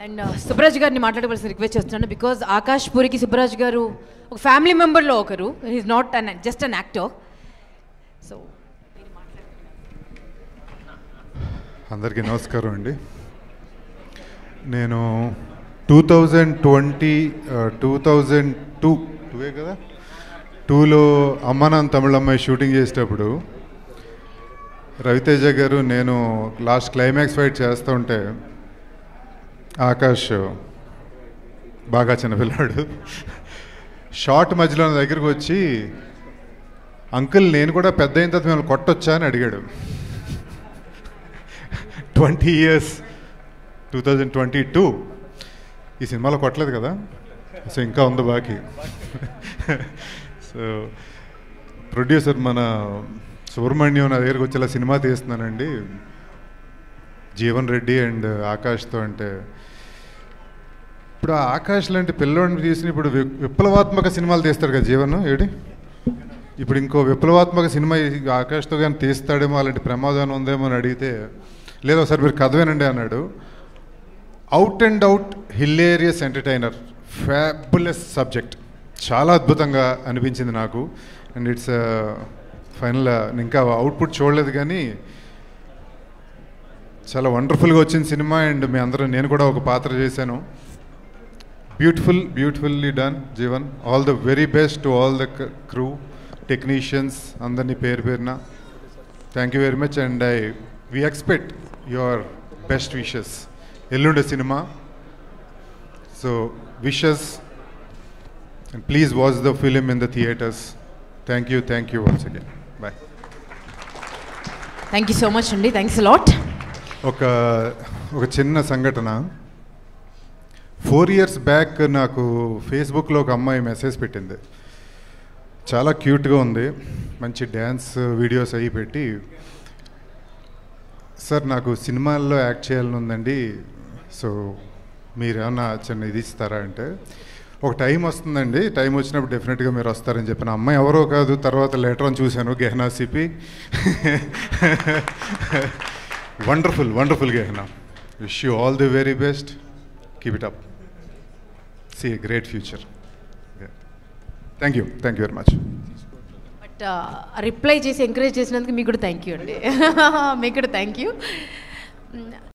and Subraj గారిని మాట్లాడవలసిన request చేస్తున్నాను బికాజ్ ఆకాష్ పూరికి సుబ్రాజ్ గారు ఒక ఫ్యామిలీ మెంబర్లో ఒకరు is not an just an actor so అందరికీ నమస్కారం అండి నేను two thousand twenty two thousand two టూవే కదా టూలో అమ్మానాన్ తమిళమ్మాయి షూటింగ్ చేసేటప్పుడు రవితేజ గారు నేను లాస్ట్ క్లైమాక్స్ ఫైట్ చేస్తూ ఉంటే ఆకాష్ బాగా చిన్నపిల్లాడు షార్ట్ మధ్యలో నా దగ్గరికి వచ్చి అంకుల్ నేను కూడా పెద్ద అయిన తర్వాత మిమ్మల్ని కొట్టొచ్చా అని అడిగాడు twenty years two thousand twenty two ఈ సినిమాలో కొట్టలేదు కదా సో ఇంకా ఉంది బాకీ సో ప్రొడ్యూసర్ మన సుబ్రహ్మణ్యం నా దగ్గరికి వచ్చి ఇలా సినిమా తీస్తున్నానండి జీవన్ రెడ్డి అండ్ ఆకాష్తో అంటే ఇప్పుడు ఆ ఆకాష్ లాంటి పిల్లోడిని తీసిన ఇప్పుడు వి- విప్లవాత్మక సినిమాలు తీస్తాడు కదా జీవన్ ఏడి ఇప్పుడు ఇంకో విప్లవాత్మక సినిమా ఈ ఆకాష్తో కానీ తీస్తాడేమో అలాంటి ప్రమాదం ఉందేమో అని అడిగితే లేదు ఒకసారి మీరు కథ వినండి అన్నాడు out and out hilarious entertainer fabulous subject చాలా అద్భుతంగా అనిపించింది నాకు అండ్ ఇట్స్ ఫైనల్ ఇంకా అవుట్పుట్ చూడలేదు కానీ చాలా వండర్ఫుల్గా వచ్చిన సినిమా అండ్ మీ అందరూ నేను కూడా ఒక పాత్ర చేశాను beautiful beautifully done Jeevan all the very best to all the crew technicians అందరినీ పేరు పేరున thank you very much and I we expect your best wishes ఎల్లుండే సినిమా so wishes and please watch the film in the theatres thank you thank you once again bye thank you so much అండి thanks lot ఒక ఒక చిన్న సంఘటన four years back నాకు ఫేస్బుక్లో ఒక అమ్మాయి మెసేజ్ పెట్టింది చాలా క్యూట్గా ఉంది మంచి డ్యాన్స్ వీడియోస్ అవి పెట్టి సార్ నాకు సినిమాల్లో యాక్ట్ చేయాలని ఉందండి సో మీరు ఏమన్నా చిన్న ఇది ఇస్తారా అంటే ఒక టైం వస్తుందండి టైం వచ్చినప్పుడు డెఫినెట్గా మీరు వస్తారని చెప్పిన అమ్మాయి ఎవరో కాదు తర్వాత లేటర్ అని చూశాను Gehana Sippy wonderful wonderful Gehana wish you all the very best keep it up see a great future thank you thank you very much but reply చేసి ఎంకరేజ్ చేసినందుకు మీకు కూడా థ్యాంక్ యూ అండి మీకు కూడా థ్యాంక్ యూ